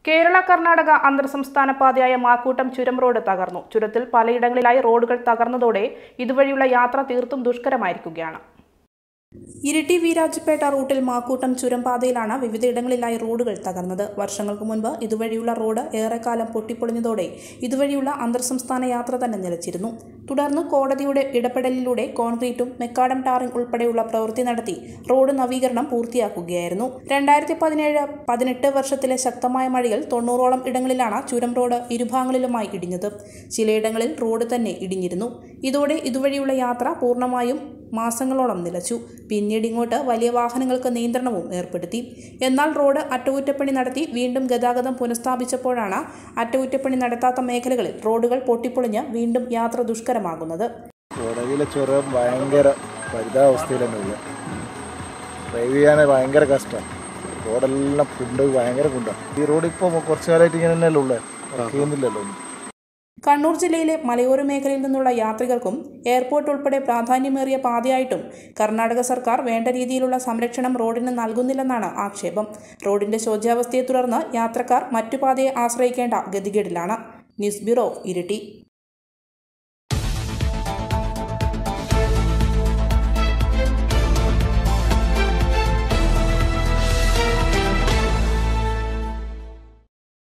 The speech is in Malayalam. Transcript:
കേരള കർണാടക അന്തർ സംസ്ഥാന പാതയായ മാക്കൂട്ടം ചുരം റോഡ് തകർന്നു ചുരത്തിൽ പലയിടങ്ങളിലായി റോഡുകൾ തകർന്നതോടെ ഇതുവഴിയുള്ള യാത്ര തീർത്തും ദുഷ്കരമായിരിക്കുകയാണ് ഇരിട്ടി വീരാജ്പേട്ട റൂട്ടിൽ മാക്കൂട്ടം ചുരം പാതയിലാണ് വിവിധയിടങ്ങളിലായി റോഡുകൾ തകർന്നത് വർഷങ്ങൾക്ക് മുൻപ് ഇതുവഴിയുള്ള റോഡ് ഏറെക്കാലം പൊട്ടിപ്പൊളിഞ്ഞതോടെ ഇതുവഴിയുള്ള അന്തർ സംസ്ഥാന യാത്ര തന്നെ നിലച്ചിരുന്നു തുടർന്ന് കോടതിയുടെ ഇടപെടലിലൂടെ കോൺക്രീറ്റും മെക്കാഡം ടാറിംഗ് ഉൾപ്പെടെയുള്ള പ്രവൃത്തി നടത്തി റോഡ് നവീകരണം പൂർത്തിയാക്കുകയായിരുന്നു രണ്ടായിരത്തി പതിനേഴ് പതിനെട്ട് വർഷത്തിലെ ശക്തമായ മഴയിൽ തൊണ്ണൂറോളം ഇടങ്ങളിലാണ് ചുരം റോഡ് ഇരുഭാഗങ്ങളിലുമായി ഇടിഞ്ഞത് ചിലയിടങ്ങളിൽ റോഡ് തന്നെ ഇടിഞ്ഞിരുന്നു ഇതോടെ ഇതുവഴിയുള്ള യാത്ര പൂർണ്ണമായും മാസങ്ങളോളം നിലച്ചു പിന്നീട് ഇങ്ങോട്ട് വലിയ വാഹനങ്ങൾക്ക് നിയന്ത്രണവും ഏർപ്പെടുത്തി എന്നാൽ റോഡ് അറ്റകുറ്റപ്പണി നടത്തി വീണ്ടും ഗതാഗതം പുനഃസ്ഥാപിച്ചപ്പോഴാണ് അറ്റകുറ്റപ്പണി നടത്താത്ത മേഖലകളിൽ റോഡുകൾ പൊട്ടിപ്പൊളിഞ്ഞ് വീണ്ടും യാത്ര ദുഷ്കരമാകുന്നത് കൊടകിലെ ചുരം ഭയങ്കര പരിതാവസ്ഥയിൽ തന്നെ ഉള്ളത് ഡ്രൈവ് ചെയ്യാൻ ഭയങ്കര കഷ്ടമാണ് റോഡെല്ലാം കുണ്ട് ഭയങ്കര കുണ്ടാണ് ഈ റോഡ് ഇപ്പോൾ കുറച്ച് കാലമായിട്ട് ഇങ്ങനെ തന്നെയല്ലേ ഉള്ളത് വർക്ക് ചെയ്യുന്നില്ലല്ലോ ഒന്നും കണ്ണൂർ ജില്ലയിലെ മലയോര മേഖലയിൽ നിന്നുള്ള യാത്രികർക്കും എയർപോർട്ട് ഉൾപ്പെടെ പ്രാധാന്യമേറിയ പാതയായിട്ടും കർണാടക സർക്കാർ വേണ്ട രീതിയിലുള്ള സംരക്ഷണം റോഡിന് നൽകുന്നില്ലെന്നാണ് ആക്ഷേപം റോഡിന്റെ ശോച്യാവസ്ഥയെ തുടർന്ന് യാത്രക്കാർ മറ്റു പാതയെ ആശ്രയിക്കേണ്ട ഗതികേടിലാണ് ന്യൂസ് ബ്യൂറോ ഇരിട്ടി